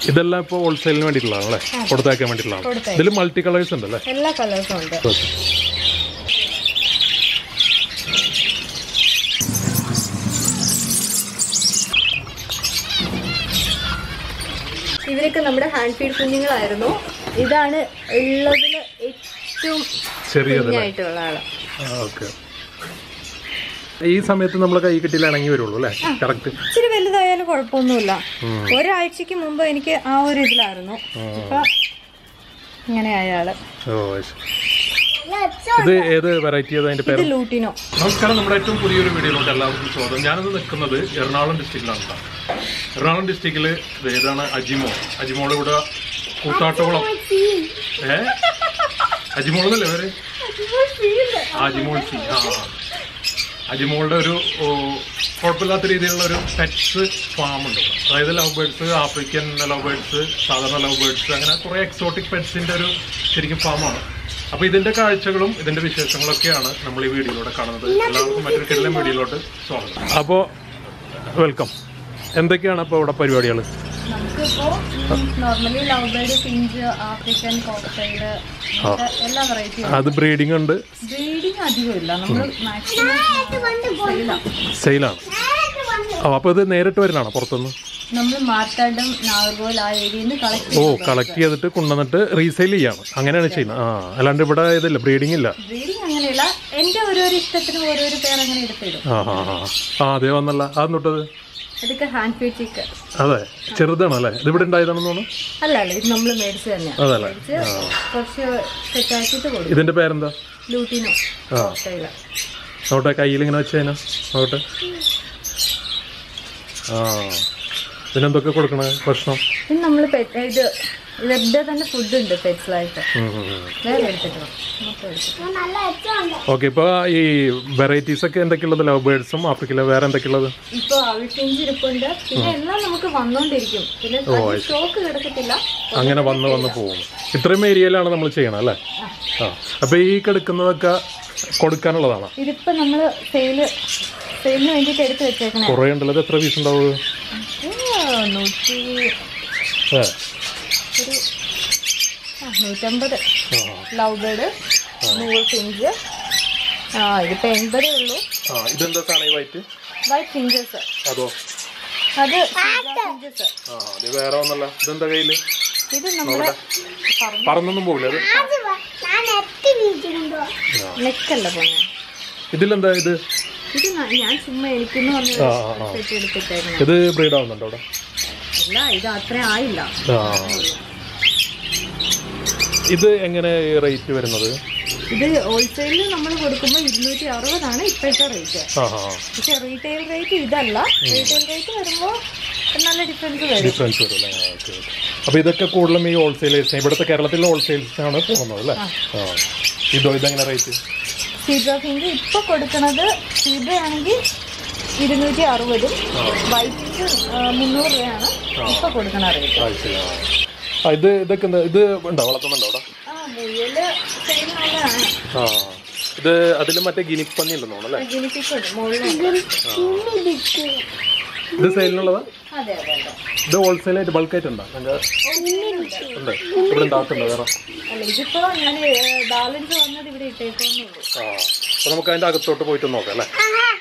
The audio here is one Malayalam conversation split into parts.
ഇതെല്ലാം ഇപ്പോൾ ഹോൾസെയിലിന് വേണ്ടിയിട്ടുള്ളതാണ് അല്ലേ കൊടുത്തയക്കാൻ വേണ്ടിയിട്ടുള്ളതാണ് കൊടുത്തയക്കാൻ. ഇതിൽ മൾട്ടി കളേഴ്സ് ഉണ്ട് അല്ലേ എല്ലാ കളേഴ്സും ഉണ്ട് ഇവരൊക്കെ നമ്മുടെ ഹാൻഡ് ഫീഡ് കുഞ്ഞുങ്ങളായിരുന്നു ഇതാണ് ഉള്ളതിൽ ഏറ്റവും ചെറിയത് കുഞ്ഞായിട്ടുള്ള ആള് ഓക്കെ ഈ സമയത്ത് നമ്മൾ കൈ കിട്ടിയിൽ ഇണങ്ങി വരുള്ളൂ അല്ലേ കറക്റ്റ് ഇച്ചിരി വലുതായാലും കുഴപ്പമൊന്നുമില്ല ഒരാഴ്ചക്ക് മുമ്പ് എനിക്ക് ആ ഒരു ഇതിലായിരുന്നു ഇപ്പൊ ഇങ്ങനെ അയാള് ഓ ശരി. ഇത് ഏത് വെറൈറ്റി ഏത് അതിന്റെ പേര് ഇത് ലൂട്ടിനോ നമസ്കാരം നമ്മുടെ ഏറ്റവും പുതിയൊരു വീഡിയോയിലോട്ട് എല്ലാവർക്കും സ്വാഗതം ഞാനിത് നിൽക്കുന്നത് എറണാകുളം ഡിസ്ട്രിക്റ്റിലാണ് കേട്ടോ എറണാകുളം ഡിസ്ട്രിക്റ്റിൽ ഏതാണ് അജിമോൾ അജിമോൾ ഇവിടെ കൂത്താട്ടോളം ഏ അജിമോൾ എന്നല്ലേ പേര് ആ, അജിമോൾ സി ആ ആ. അജിമോളുടെ ഒരു ഓ, കുഴപ്പമില്ലാത്ത രീതിയിലുള്ള ഒരു പെറ്റ്സ് ഫാം ഉണ്ട് ഇവിടെ. അതായത് love birds African love birds സാധാരണ ലവ് ബേർഡ്സ് അങ്ങനെ കുറെ എക്സോട്ടിക് പെറ്റ്സിന്റെ ഒരു ശരിക്കും ഫാമാണ് അപ്പൊ ഇതിന്റെ കാഴ്ചകളും ഇതിന്റെ വിശേഷങ്ങളൊക്കെയാണ് നമ്മൾ ഈ വീഡിയോയിലൂടെ കാണുന്നത് എല്ലാവർക്കും മറ്റൊരു കിടലം വീഡിയോയിലോട്ട് സ്വാഗതം അപ്പോ വെൽക്കം എന്തൊക്കെയാണ് അപ്പോൾ ഇവിടെ പരിപാടികൾ നമുക്കിപ്പോ normally love bird finch African cockatiel എല്ലാ വെറൈറ്റിയും അത് ബ്രീഡിംഗ് ഉണ്ട് ബ്രീഡിങ് അധികം ഇല്ല നമ്മൾ മാക്സിമം സെയിലാണ് ഓ അപ്പോൾ ഇത് നേരിട്ട് വരുന്നതാണോ പുറത്തുനിന്ന് നമ്മൾ മാർത്താഡം നാഗർകോവിൽ ആ ഏരിയയിൽ നിന്ന് കളക്ട് ഓ കളക്ട് ചെയ്തിട്ട് കൊണ്ടുവന്നിട്ട് റീസെയിൽ ചെയ്യാണ് അങ്ങനെയാണ് ചെയ്യുന്നത് ആ അല്ലാണ്ട് ഇവിടെ ഇതില്ല ബ്രീഡിംഗ് ഇല്ല ബ്രീഡിങ് അങ്ങനെയല്ല എന്റെ ഓരോരോ ഇഷ്ടത്തിന് ഓരോരോ പേർ അങ്ങനെ എടുത്തിടും ആ ആ ആ ആ അതെ വന്നല്ല അത് തൊട്ടത് ഇതൊക്കെ ഹാൻഡ് ഫീഡ് ചിക്കൻ അതെ ചെറുതാണ് അല്ലേ ഇത് ഇവിടെ ഉണ്ടായതാണെന്ന് തോന്നുന്നു അല്ല അല്ല ഇത് നമ്മൾ മേടിച്ച് തന്നെയാണ് അതല്ലേ മേടിച്ച് കുറച്ച് സെറ്റാക്കിയിട്ട് കൊടുക്കും ഇതിന്റെ പേരെന്താ ലൂട്ടിനോ ആ കോക്ടൈല് നോട്ടെ കയ്യിൽ ഇങ്ങനെ വെച്ച് കഴിഞ്ഞാൽ നോട്ടെ ആ ഇതിനെന്തൊക്കെ കൊടുക്കണേ ഭക്ഷണം ഇത് നമ്മൾ ഇത് ഇവരുടെ തന്നെ ഫുഡ് ഉണ്ട് പെറ്റ്സിലായിട്ട് ഉം, ഉം, ഉം. വേറെ എടുത്തിട്ട് വാ. മൊത്തം എടുത്തിട്ട് വാ. ഓക്കെ ഇപ്പോൾ ഈ വെറൈറ്റീസ് ഒക്കെ എന്തൊക്കെയുള്ളത് ലവ് ബേർഡ്സും ആഫ്രിക്കയിലെ വേറെ എന്തൊക്കെയുള്ളത് ഇപ്പൊ അവിഷിഞ്ച് ഇരിപ്പുണ്ട് പിന്നെ എല്ലാം നമുക്ക് വന്നോണ്ടിരിക്കും പിന്നെ സ്റ്റോക്ക് കിടക്കത്തില്ല അങ്ങനെ വന്ന് വന്ന് പോകും ഇത്രയും ഏരിയയിലാണ് നമ്മൾ ചെയ്യണം അല്ലേ ആ അപ്പോൾ ഈ കിടക്കുന്നതൊക്കെ കൊടുക്കാനുള്ളതാണ് ഇതിപ്പോ നമ്മള് സെയില് സെയിലിന് വേണ്ടിട്ട് എടുത്ത് വെച്ചേക്കണേ കുറേ ഉണ്ടല്ലോ ഇത് എത്ര പീസ് ഉണ്ടാവും ഇത് നൂറ്റി ഏ ഒരു ആ, നൂറ്റമ്പത് ആ ലവ് ബേർഡ് നൂറ് പിഞ്ച് ആ ഇതിപ്പോ എൺപതേ ഉള്ളൂ ആ ഇതെന്താ സാധനം ഈ വൈറ്റ് വൈറ്റ് പിഞ്ചസ് അതോ അത് പിഞ്ചസ് ആ ഇത് വേറെ ഒന്നല്ല ഇതെന്താ കയ്യിൽ ഇത് നമ്മള് പറഞ്ഞു പറന്നൊന്നും പോകില്ല അത് നെക്കല്ല പോന്നെ ഇതിലെന്താ ഇത് ഇത് ന- ഞാൻ ചുമ്മാ എനിക്കെന്ന് പറഞ്ഞ ആ ആ ആ സെറ്റ് എടുത്തിട്ടായിരുന്നു ഇത് ബ്രീഡ് ആവുന്നുണ്ടോ അവിടെ അല്ല ഇത് അത്ര ആയില്ല ആ ഇത് എങ്ങനെ റേറ്റ് വരുന്നത് ഇത് ഹോൾസെയിലിൽ നമ്മൾ കൊടുക്കുമ്പോൾ ഇരുന്നൂറ്റി അറുപതാണ് ഇപ്പോഴത്തെ റേറ്റ് ആ ആ പക്ഷെ റീറ്റെയിൽ റേറ്റ് ഇതല്ല റീറ്റെയിൽ റേറ്റ് വരുമ്പോൾ നല്ല ഡിഫറൻസ് വരും ഡിഫറൻസ് വരും അല്ലേ ഓക്കെ ഓക്കെ അപ്പോൾ ഇതൊക്കെ കൂടുതലും ഈ ഹോൾസെയിലേഴ്സ് ഇവിടുത്തെ കേരളത്തിലെ ഹോൾസെയിൽസ് ആണ് പോകുന്നത് അല്ലേ ആ ഇതോ ഇതെങ്ങനെ റേറ്റ് സീബ്ര പിങ്ക് ഇപ്പൊ കൊടുക്കുന്നത് സീബ്ര ആണെങ്കിൽ ഇരുന്നൂറ്റി അറുപതും വൈറ്റ് മുന്നൂറ് രൂപയാണ് ഇപ്പൊ കൊടുക്കണ റേറ്റ് ആ ശരി ആ ആ ഇത് ഇതൊക്കെ എന്താ ഇത് ഉണ്ടോ വളർത്തുന്നുണ്ടോ അവിടെ ആ മുയല് സെയിൽ നല്ലതാണ് ആ ഇത് അതിൽ മറ്റേ ഗിനിപ്പന്നി ഉണ്ടെന്ന് തോന്നുന്നു അല്ലേ ജനിപ്പിക്കുന്നുണ്ട് മുകളിലുണ്ട് ഇത് സെയിലിനുള്ളതാ അതെ അതെ അതെ ഇത് ഹോൾസെയിലായിട്ട് ബൾക്കായിട്ട് ഉണ്ടോ അതിൻ്റെ ഉണ്ട് ഇവിടെ ഉണ്ടാക്കുന്നുണ്ടോ വേറെ അല്ല ഇതിപ്പോ ഞാൻ ബാലൻസ് വന്നത് ഇവിടെ ഇട്ടേക്കുന്നുള്ളൂ ആ അപ്പോൾ നമുക്ക് അതിൻ്റെ അകത്തോട്ട് പോയിട്ട് നോക്കാം അല്ലേ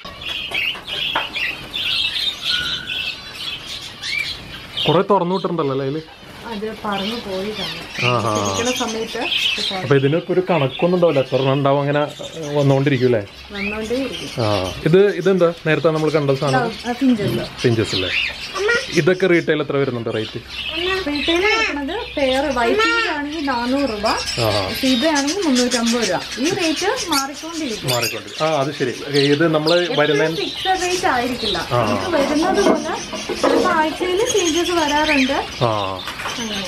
കുറേ തുറന്നു വിട്ടിട്ടുണ്ടല്ലോ അല്ലേ അതിൽ അത് പറന്നു പോയി തന്നെ ആ ആ ഇരിക്കുന്ന സമയത്ത് ഇത് അപ്പോൾ ഇതിനൊക്കെ ഒരു കണക്കൊന്നും ഉണ്ടാവില്ല എത്ര എണ്ണം ഉണ്ടാവും അങ്ങനെ വന്നുകൊണ്ടിരിക്കും അല്ലേ വന്നോണ്ടേ ഇരിക്കും ആ ഇത് ഇതെന്താ നേരത്തെ നമ്മൾ കണ്ട സാധനം പിഞ്ചല്ല പിഞ്ചസ് അല്ലേ ഇതൊക്കെ റീറ്റെയിൽ എത്ര വരുന്നുണ്ട് റേറ്റ് റീറ്റെയിൽ കൊടുക്കുന്നത് പെയർ വൈറ്റ് ആണെങ്കിൽ നാനൂറ് രൂപ ആ സീബ്ര ആണെങ്കിൽ മുന്നൂറ്റമ്പത് രൂപ ഈ റേറ്റ് മാറിക്കൊണ്ടിരിക്കും മാറിക്കൊണ്ട് ആ അത് ശരി ഇത് നമ്മൾ വരുന്ന ഫിക്സഡ് റേറ്റ് ആയിരിക്കില്ല നമുക്ക് വരുന്നത് പോലെ ചിലപ്പോൾ ആഴ്ചയിൽ ചേഞ്ചസ് വരാറുണ്ട് ആ അങ്ങനെ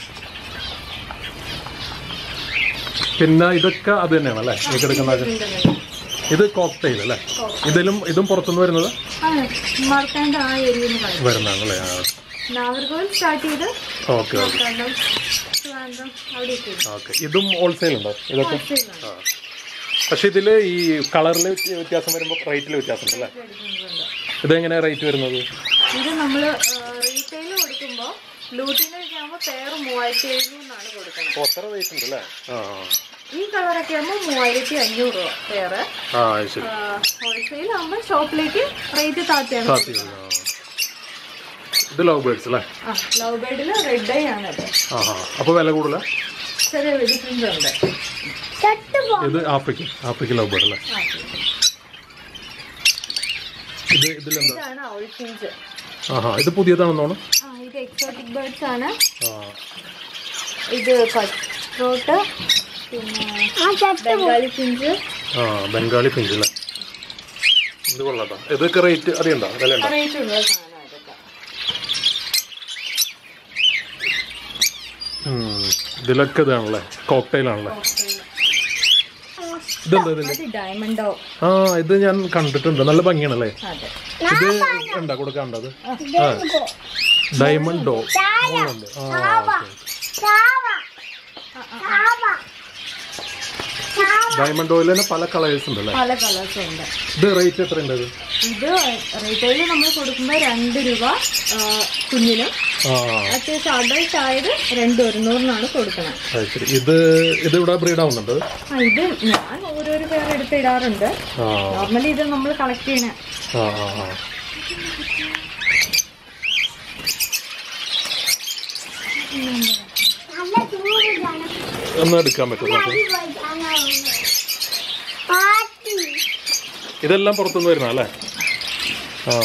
പിന്നെ ഇതൊക്കെ അത് തന്നെയാണ് അല്ലേ ഈ കിടക്കുന്നതൊക്കെ ഇത് കോക്ടെയിൽ അല്ലേ ഇതിലും ഇതും പുറത്തുനിന്ന് വരുന്നത് ആ മാർക്കാണ്ട് ആ ഏരിയയിൽ നിന്ന് കളയും വരുന്നതാണ് അല്ലേ ആ നാഗർകോവിൽ സ്റ്റാർട്ട് ചെയ്ത് ഓക്കെ ഓക്കെ കണ്ടം ട്രിവാൻഡ്രം അവിടെയൊക്കെ ഓക്കെ ഇതും ഹോൾസെയിൽ ഉണ്ടോ ഇതൊക്കെ ഹോൾസെയിലാണ് ആ പക്ഷെ ഇതിൽ ഈ കളറിൽ വ്യത്യാസം വരുമ്പോൾ റേറ്റിൽ വ്യത്യാസം ഉണ്ടല്ലേ എടുക്കുന്നുണ്ട് ഇതെങ്ങനെയാണ് റേറ്റ് വരുന്നത് ഇത് നമ്മൾ റീറ്റെയിൽ കൊടുക്കുമ്പോൾ ലൂട്ടിനൊക്കെ ആകുമ്പോൾ പെയർ മൂവായിരത്തി എഴുന്നൂറിനാണ് കൊടുക്കുന്നത് അത്ര റേറ്റ് ഉണ്ട് അല്ലേ ആ ഈ കളറൊക്കെ ആകുമ്പോൾ മൂവായിരത്തി അഞ്ഞൂറ് രൂപ പെയർ ആ അത് ശരി ഹോൾസെയിൽ ആകുമ്പോൾ ഷോപ്പിലേക്ക് റേറ്റ് താഴ്ത്തിയാണ് കാത്തി വന്നു, ആ. ഇത് ലവ് ബേർഡ്സ് അല്ലേ ആ ലവ് ബേർഡിൽ റെഡ് ഐ ആണത് ആ ആ അപ്പോൾ വില കൂടുതലാ ചെറിയ ഡിഫറൻസ് ഉണ്ട് ഇത് ആപ്പിക്ക് ആപ്പിക്ക് ലവ് ബേർഡ് അല്ലേ ആ, ഇത് ഇതിലെന്താ ഇതാണ് ഔൾഫിൻസ് ആഹാ ഇത് പുതിയതാണെന്നോണം ആ ഇത് എക്സോട്ടിക് ബേർഡ്സ് ആണ് ആ ഇത് കട്ട്രോട്ട് പിന്നെ ബംഗാളി ഫിഞ്ച് ആ ബംഗാളി പിഞ്ച് അല്ലേ ഇത് കൊള്ളാട്ടോ ഇതൊക്കെ റേറ്റ് അറിയണ്ടോ വില ഉണ്ടോ റേറ്റ് ഉള്ള സാധനം ഇതൊക്കെ ഉം. ഇതിലൊക്കെ ഇതാണല്ലേ കോക്ടെയിൽ ആണല്ലേ ഇതെന്താ ഇതില് അത് ഡയമണ്ടോ ആ ഇത് ഞാൻ കണ്ടിട്ടുണ്ട് നല്ല ഭംഗിയാണല്ലേ അതെ ഇത് ഉണ്ടാ കൊടുക്കാണ്ടത് ആ ഡയമണ്ടോ ഉണ്ട് ആ ഡയമണ്ട് ഓയിൽ തന്നെ പല കളേഴ്സ് ഉണ്ടല്ലേ പല കളേഴ്സും ഉണ്ട് ഇത് റേറ്റ് എത്ര ഉണ്ട് ഇത് ഇത് റീറ്റെയിൽ നമ്മൾ കൊടുക്കുമ്പോൾ രണ്ട് രൂപ ആ, കുഞ്ഞിനും ആ അത്യാവശ്യം അഡൾട്ട് ആയത് രണ്ട് ഒരുന്നൂറിനാണ് കൊടുക്കുന്നത് അത് ശരി ഇത് ഇത് ഇവിടെ ബ്രീഡ് ആവുന്നുണ്ട് ആ ഇത് ഞാൻ ഓരോരോ പേർ എടുത്ത് ഇടാറുണ്ട് ആ നോർമലി ഇത് നമ്മൾ കളക്ട് ചെയ്യണ ആ ആ ആ ഒന്ന് എടുക്കാൻ പറ്റും നമുക്ക് ഇതെല്ലാം പുറത്തുനിന്ന് വരുന്ന അല്ലേ ആ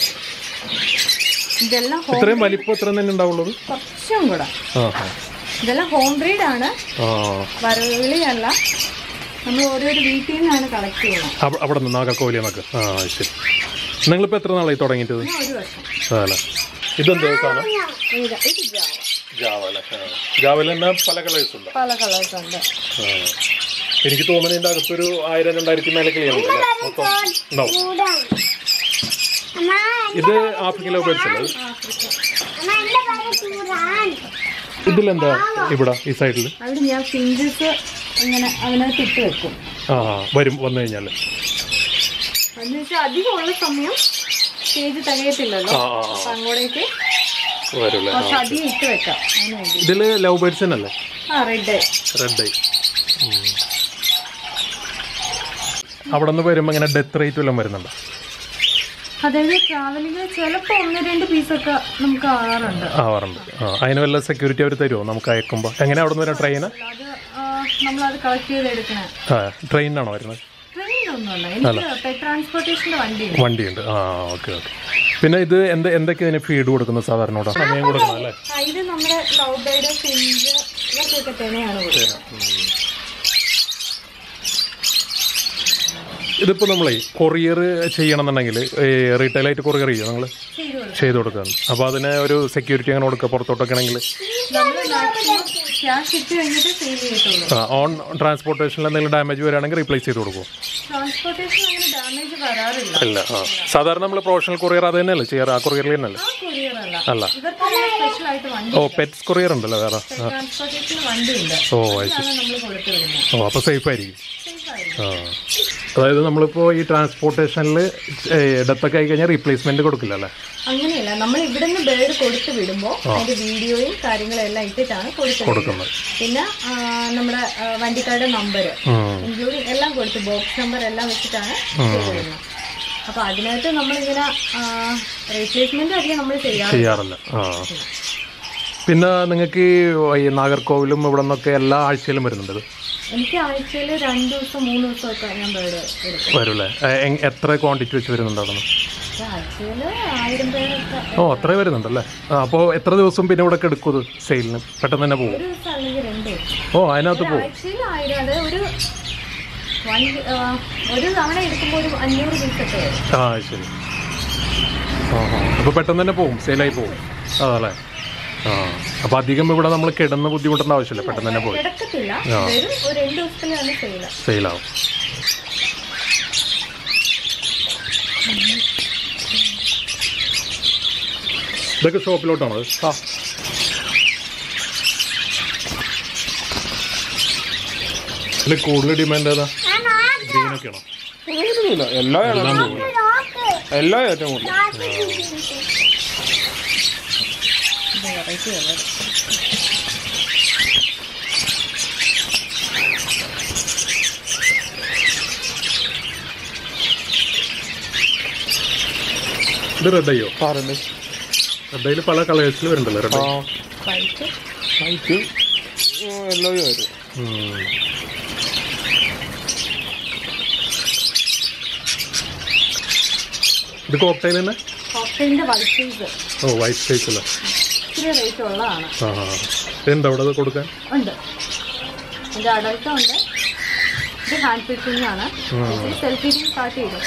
ഇതെല്ലാം ഹോം ഇത്രയും വലിപ്പം ഇത്ര തന്നെ ഉണ്ടാവുള്ളത് കുറച്ചും കൂടെ ആ ആ ഇതെല്ലാം ഹോം ബ്രീഡ് ആണ് ആ വരവിളിയല്ല നമ്മൾ ഓരോരോ വീട്ടിൽ നിന്നാണ് കളക്ട് ചെയ്യണം അവ- അവിടെ നിന്ന് നാഗർകോവിലി എന്നൊക്കെ ആ ശരി നിങ്ങളിപ്പോൾ എത്ര നാളായി തുടങ്ങിയിട്ടത് പിന്നെ ഒരു വർഷം അതല്ലേ ഇതെന്താ സാധനം ഇത് ഇത് ജാവ ജാവ അല്ലേ ജാവയിൽ തന്നെ പല കളേഴ്സ് ഉണ്ട് പല കളേഴ്സ് ഉണ്ട് ആ. എനിക്ക് തോന്നുന്നു ഇതിന്റെ അകത്തൊരു ആയിരം രണ്ടായിരത്തി മേലെ ക്ലിയർ ഉണ്ട് അല്ലേ മൊത്തം ഉണ്ടാവും ഇത് ആഫ്രിക്കൻ ലവ് ബേർഡ്സ് അല്ലേ ഇതിലെന്താ ഇവിടെ ഈ സൈഡിൽ അവിടെ ഞാൻ ഫിഞ്ചസ് ഇങ്ങനെ അതിനകത്ത് ഇട്ട് വെക്കും ആ ആ, വരും വന്നു കഴിഞ്ഞാൽ എന്ന് വെച്ചാൽ അധികം ഉള്ള സമയം സ്റ്റേജ് തികയത്തില്ലല്ലോ ആ ആ അപ്പൊ അങ്ങോട്ടേക്ക് ആ വരൂല്ലേ കുറച്ച് അധികം ഇട്ട് വെക്കാം അതിന് വേണ്ടി ഇതിൽ ലവ് ബേർഡ്സ് തന്നെയല്ലേ ആ റെഡ് റെഡ് ഐ അവിടെ നിന്ന് വരുമ്പോൾ ഇങ്ങനെ ഡെത്ത് റേറ്റ് വല്ലതും വരുന്നുണ്ടോ അതായത് ട്രാവലിംഗ് ചിലപ്പോൾ ഒന്ന് രണ്ട് പീസൊക്കെ നമുക്ക് ആകാറുണ്ട് ആവാറുണ്ട് ആ അതിന് വല്ല സെക്യൂരിറ്റി അവർ തരുമോ നമുക്ക് അയക്കുമ്പോൾ എങ്ങനെ അവിടെ നിന്ന് വരാം ട്രെയിന് അത് ആ, നമ്മളത് കളക്ട് ചെയ്ത് എടുക്കണേ ആ ട്രെയിനിനാണോ വരുന്നത് ട്രെയിനൊന്നുമല്ല എനിക്ക് പെറ്റ് ട്രാൻസ്പോർട്ടേഷന്റെ വണ്ടിയുണ്ട് വണ്ടിയുണ്ട് ആ ഓക്കെ ഓക്കെ പിന്നെ ഇത് എന്ത് എന്തൊക്കെ ഇതിന് ഫീഡ് കൊടുക്കുന്നത് സാധാരണ ഇവിടെ സമയം കൊടുക്കണം അല്ലേ ആ, ഇത് നമ്മുടെ ലവ് ബേർഡ് ഫിഞ്ച് ഇതൊക്കെ തന്നെയാണ് കൊടുക്കുന്നത് ഇതിപ്പോൾ നമ്മളെ കൊറിയർ ചെയ്യണമെന്നുണ്ടെങ്കിൽ റീറ്റെയിലായിട്ട് കൊറിയർ ചെയ്യും നിങ്ങൾ ചെയ്തു കൊടുക്കും ചെയ്ത് കൊടുക്കാൻ അപ്പോൾ അതിന് ഒരു സെക്യൂരിറ്റി അങ്ങനെ കൊടുക്കുക പുറത്തോട്ടൊക്കെ ആണെങ്കിൽ നമ്മൾ മാക്സിമം ക്യാഷ് ഇട്ട് കഴിഞ്ഞിട്ട് സെയിൽ ചെയ്യത്തുള്ളൂ ഓൺ ട്രാൻസ്പോർട്ടേഷനിൽ എന്തെങ്കിലും ഡാമേജ് വരികയാണെങ്കിൽ റീപ്ലേസ് ചെയ്ത് കൊടുക്കും ട്രാൻസ്പോർട്ടേഷൻ അങ്ങനെ ഡാമേജ് വരാറില്ല ഇല്ല ആ സാധാരണ നമ്മൾ പ്രൊഫഷണൽ കൊറിയർ അത് തന്നെയല്ലേ ചെയ്യാറ് ആ കൊറിയറിൽ തന്നെയല്ലേ ആ കൊറിയർ അല്ല അല്ല ഇവർക്ക് സ്പെഷ്യൽ ആയിട്ട് വണ്ടി ഓ പെറ്റ്സ് കൊറിയർ ഉണ്ടല്ലോ വേറെ പെറ്റ് ട്രാൻസ്പോർട്ടേഷൻ വണ്ടിയുണ്ട് ഓ അത് ശരി അതാണ് നമ്മൾ കൊടുത്തു വിടുന്നത് ഓ അപ്പോൾ സേഫ് ആയിരിക്കും Safe ആയിരിക്കും. ആ അതായത് നമ്മളിപ്പോൾ ഈ ട്രാൻസ്പോർട്ടേഷനിൽ ഡെത്തൊക്കെ ആയി കഴിഞ്ഞാൽ റീപ്ലേസ്മെന്റ് കൊടുക്കില്ല അല്ലേ അങ്ങനെയല്ല നമ്മൾ ഇവിടുന്ന് ബേർഡ് കൊടുത്തു വിടുമ്പോൾ അതിന്റെ വീഡിയോയും കാര്യങ്ങളും എല്ലാം ഇട്ടിട്ടാണ് കൊടുത്തു വിടുന്നത്. കൊടുക്കുന്നത് പിന്നെ ആ, നമ്മുടെ ആ, വണ്ടിക്കാരുടെ നമ്പർ ഉം. ഇൻക്ലൂഡിങ് എല്ലാം കൊടുത്ത് ബോക്സ് നമ്പർ എല്ലാം വെച്ചിട്ടാണ് ചെയ്തിരുന്നത് അപ്പൊ അതിനകത്ത് നമ്മളിങ്ങനെ റീപ്ലേസ്മെന്റ് അധികം നമ്മൾ ചെയ്യാറ് ചെയ്യാറില്ല ആ പിന്നെ നിങ്ങൾക്ക് ഈ നാഗർകോവിലും ഇവിടെ നിന്നൊക്കെ എല്ലാ ആഴ്ചയിലും വരുന്നുണ്ട് ഇത് എനിക്ക് ആഴ്ചയിൽ രണ്ട് ദിവസം മൂന്ന് ദിവസമൊക്കെ ഞാൻ ബേർഡ് എടുക്കും വരൂല്ലേ എ- എങ്- എത്ര ക്വാണ്ടിറ്റി വെച്ച് വരുന്നുണ്ട് അവിടെ നിന്ന് ആഴ്ചയിൽ ആയിരം പേരൊക്കെ ഓ അത്രേ വരുന്നുണ്ടല്ലേ ആ അപ്പോൾ എത്ര ദിവസം പിന്നെ ഇവിടെ എടുക്കും ഇത് സെയിലിന് പെട്ടെന്ന് തന്നെ പോകും ഒരു ദിവസം അല്ലെങ്കിൽ രണ്ട് ദിവസം ഓ അതിനകത്ത് പോകും ആഴ്ചയിൽ ആയിരം അതായത് ഒരു വൺ ഒരു തവണ എടുക്കുമ്പോൾ ഒരു അഞ്ഞൂറ് പീസൊക്കെ വരും ആ ശരി ആ ആ അപ്പോൾ പെട്ടെന്ന് തന്നെ പോകും സെയിലായി പോകും അതല്ലേ ആ അപ്പോൾ അധികം ഇവിടെ നമ്മൾ കിടന്ന് ബുദ്ധിമുട്ടേണ്ട ആവശ്യമില്ല പെട്ടെന്ന് തന്നെ പോയി കിടക്കത്തില്ല ആ. വരും ഒരു രണ്ട് ദിവസത്തിൽ തന്നെ ചെയ്യില്ല സെയിലാവും ഇതൊക്കെ ഷോപ്പിലോട്ടാണോ ആ ഇതിൽ കൂടുതൽ ഡിമാൻഡ് ഏതാ ഗ്രീനൊക്കെയാണോ അങ്ങനെയൊന്നുമില്ല എല്ലാ എല്ലാം പോകും എല്ലാ ഏറ്റവും കൂടുതൽ വെറൈറ്റി ഉള്ളത് ഇത് റെഡ് അയ്യോ പാറുണ്ട് റെഡ് അയിൽ പല കളേഴ്സിൽ വരുന്നുണ്ടല്ലോ റെഡ് ആ വൈറ്റ് വൈറ്റ് എല്ലോയും വരും ഇത് കോക്ടൈൽ തന്നെ കോക്ടെയിലിന്റെ വൈറ്റ് സൈസ് ഓ വൈറ്റ് സൈസ് അല്ലേ ഇച്ചിരി റേറ്റ് ഉള്ളതാണ് ആ ആ ഇതെന്താ അവിടെ കൊടുക്കാൻ ഉണ്ട് ഇത് അഡൽട്ടും ഉണ്ട് ഇത് ഹാൻഡ് ഫിറ്റിംഗ് ആണ് ഇത് സെൽഫ് ഫീഡിങ് സ്റ്റാർട്ട് ചെയ്തു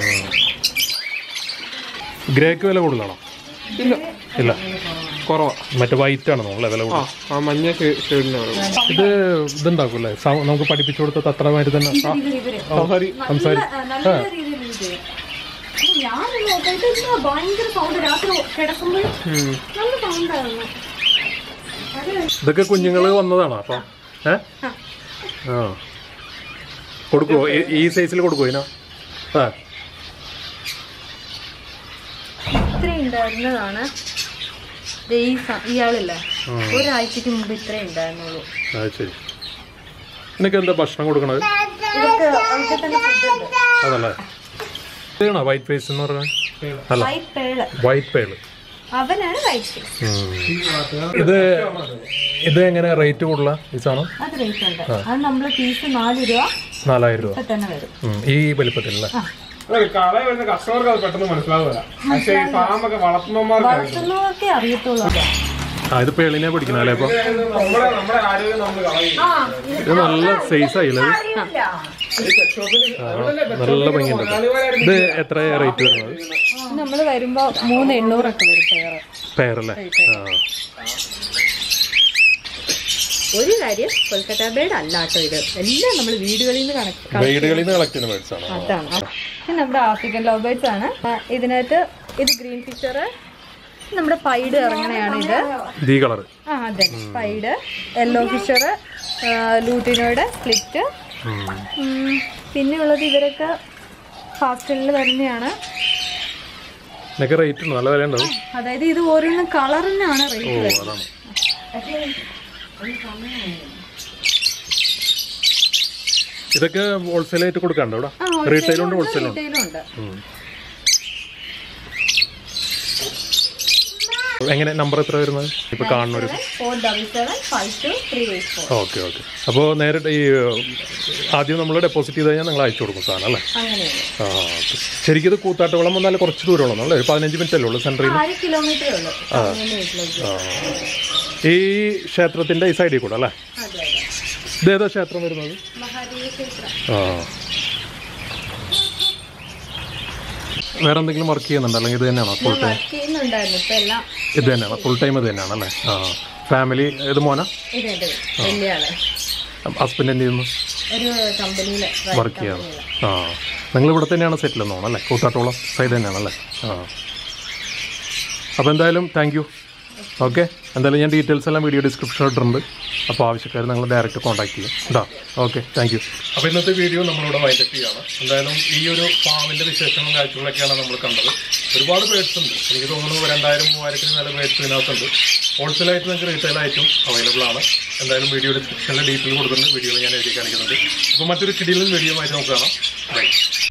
ഗ്രേക്ക് വില കൂടുതലാണോ ഇല്ല ഇല്ല കുറവാ മറ്റേ വൈറ്റ് ആണ് നമ്മളെ വില ആ കൂടുതൽ ആ മഞ്ഞ ഷെയ്ഡിനാണ് ഇത് ഇതുണ്ടാക്കൂല്ലേ സൗ- നമുക്ക് പഠിപ്പിച്ചു കൊടുത്ത തത്രമാതിരി തന്നെ ആ, ഇവര് ഇവര് സഫാരി സംസാരി നല്ല- നല്ല രീതിയിൽ ഇത് ചെയ്യും. അപ്പൊ ഞാൻ നോക്കിയിട്ട് ഇത് ഭയങ്കര സൗണ്ട് രാത്രി കിടക്കുമ്പോൾ നല്ല സൗണ്ടായിരുന്നു അത് ഇതൊക്കെ കുഞ്ഞുങ്ങൾ വന്നതാണോ അപ്പൊ ഏ ആ കൊടുക്കുവോ ഈ- ഈ സൈസിൽ കൊടുക്കുവോ ഇതിനാ ആ ഇത്രയും ഉണ്ടായിരുന്നതാണ് ദേ ഈ സ- ഇയാളില്ലേ ഒരാഴ്ചക്ക് മുമ്പ് ഇത്രയും ഉണ്ടായിരുന്നുള്ളൂ അത് ശരി നിനക്ക് എന്താ ഭക്ഷണം കൊടുക്കണത് ഇതൊക്കെ അവർക്ക് തന്നെ ഫുഡ് ഉണ്ട് അതല്ലേ ഇതാണോ വൈറ്റ് ഫേസ് എന്ന് പറഞ്ഞാൽ അല്ല വൈറ്റ് പേള് വൈറ്റ് പേള് അവനാണ് വൈറ്റ് ഫേസ് ഇത് ഇത് എങ്ങനെ റേറ്റ് കൂടുതലാ ഈ സാധനം അത് റേറ്റ് ഉണ്ട് അത് നമ്മൾ പീസ് നാല് രൂപ നാലായിരം രൂപ ഇപ്പൊ തന്നെ വരും ഉം. ഈ വലിപ്പത്തിലല്ലേ കട വരുന്ന കസ്റ്റമർക്ക് അത് പെട്ടെന്ന് മനസ്സിലാവില്ല പക്ഷേ ഈ ഫാമൊക്കെ വളർത്തുന്നവന്മാർക്ക് വളർത്തുന്നവർക്കേ അറിയത്തുള്ളൂ അത് ആ ഇത് പേളിനെ പിടിക്കണ അല്ലേ അപ്പൊ നമ്മുടെ നമ്മുടെ ആരോഗ്യം നമ്മൾ കളയും ഇത് നല്ല സൈസ് ആയില്ലേ നല്ല ഭംഗിയുണ്ട് കേട്ടോ. ഇത് എത്ര റേറ്റ് വരുന്നത് നമ്മൾ വരുമ്പോ മൂന്ന് എണ്ണൂറൊക്കെ വരും പെയർ പെയറല്ലേ ആ ഒരു കാര്യം കൊൽക്കത്ത ബേഡ് അല്ല കേട്ടോ ഇത് എല്ലാം നമ്മൾ വീടുകളിൽ നിന്ന് കണക്ക് ബ്രൈഡുകളിൽ നിന്ന് കളക്ട് ചെയ്യുന്ന ബേഡ്സ് ആണ് അതാണ് ഇത് നമ്മുടെ ആഫ്രിക്കൻ ലവ് ബേർഡ്സ് ആണ് ആ, ഇതിനകത്ത് ഇത് ഗ്രീൻ ഫിഷർ നമ്മുടെ പൈഡ് ഇറങ്ങണയാണ് ഇത് ഈ കളർ ആ അതെ പൈഡ് യെല്ലോ ഫിഷർ ലൂട്ടിനോയുടെ സ്പ്ലിറ്റ് പിന്നെ ഉള്ളത് ഇവരൊക്കെ ഫാസ്റ്റിൽ വരുന്നതാണ് ഇതിനൊക്കെ റേറ്റ് ഉണ്ട് നല്ല വില ഉണ്ടാവും അതായത് ഇത് ഓരോന്നും കളറിനാണ് ഓ റേറ്റ് വരുന്നത് അതാണ് ഇതൊക്കെ ഹോൾസെയിൽ ആയിട്ട് കൊടുക്കാണ്ടോ ഇവിടെ ആ റീറ്റെയിൽ ഉണ്ട് ഹോൾസെയിൽ ഉണ്ട് റീറ്റെയിലും ഉണ്ട് ഉം. എങ്ങനെ നമ്പർ എത്ര വരുന്നത് ഇപ്പൊ കാണുന്ന ഒരു four double seven five two three eight four okay okay അപ്പോൾ നേരിട്ട് ഈ ആദ്യം നമ്മൾ ഡെപ്പോസിറ്റ് ചെയ്ത് കഴിഞ്ഞാൽ നിങ്ങൾ അയച്ചു കൊടുക്കും സാധനം അല്ലേ അങ്ങനെയാണ് ആ ഓക്കെ ശരിക്കും ഇത് കൂത്താട്ടുകുളം വന്നാൽ കുറച്ച് ദൂരമുള്ളൂ അല്ലേ ഒരു പതിനഞ്ച് മിനിറ്റ് അല്ലേ ഉള്ളൂ സെൻട്രിൽ അര കിലോമീറ്ററേ ഉള്ളൂ സാമാന്യ വീട്ടിലേക്ക് ഈ ക്ഷേത്രത്തിന്റെ ഈ സൈഡിൽ കൂടെ അല്ലേ അതെ അതെ ഇതേതാ ക്ഷേത്രം വരുന്നത് മഹാദേവ ക്ഷേത്രം ആ വേറെ എന്തെങ്കിലും വർക്ക് ചെയ്യുന്നുണ്ടോ അല്ലെങ്കിൽ ഇത് തന്നെയാണോ ഫുൾ ടൈം വർക്ക് ചെയ്യുന്നുണ്ടായിരുന്നു ഇപ്പൊ എല്ലാം ഇത് തന്നെയാണ് ഫുൾ ടൈം ഇത് തന്നെയാണ് അല്ലേ ആ ഫാമിലി ഇത് മോന ഇതുണ്ട് വലിയ ആള് ഹസ്ബൻഡ് എന്ത് ചെയ്യുന്നു ഒരു കമ്പനിയില് വർക്ക് ചെയ്യാറ് ആ നിങ്ങൾ ഇവിടെ തന്നെയാണ് സെറ്റിൽ എന്നോണം അല്ലേ കൂത്താട്ടോളം സൈഡ് തന്നെയാണല്ലേ ആ അപ്പോൾ എന്തായാലും താങ്ക് യു ഓക്കെ എന്തായാലും ഞാൻ ഡീറ്റെയിൽസ് എല്ലാം വീഡിയോ ഡിസ്ക്രിപ്ഷനിൽ ഇട്ടിട്ടുണ്ട് അപ്പോൾ ആവശ്യക്കാർ നിങ്ങൾ ഡയറക്റ്റ് കോൺടാക്ട് ചെയ്യും കേട്ടോ ഓക്കെ താങ്ക് യു അപ്പോൾ ഇന്നത്തെ വീഡിയോ നമ്മളിവിടെ വൈൻഡപ്പ് ചെയ്യാണ് എന്തായാലും ഈ ഒരു ഫാമിൻ്റെ വിശേഷങ്ങളും കാഴ്ചകളൊക്കെയാണ് നമ്മൾ കണ്ടത് ഒരുപാട് ബേഡ്സ് ഉണ്ട് എനിക്ക് തോന്നുന്നു രണ്ടായിരം മൂവായിരത്തിന് നല്ല ബേഡ്സ് ഇതിനകത്തുണ്ട് ഹോൾസെയിലായിട്ട് നിങ്ങൾക്ക് റീറ്റെയിൽ ആയിട്ടും അവൈലബിൾ ആണ് എന്തായാലും വീഡിയോ ഡിസ്ക്രിപ്ഷനിൽ ഡീറ്റെയിൽ കൊടുത്തിട്ടുണ്ട് വീഡിയോ ഞാൻ എഴുതി കാണിക്കുന്നുണ്ട് അപ്പോൾ മറ്റൊരു കിടിലും വീഡിയോ ആയിട്ട് നമുക്ക് കാണാം ബൈ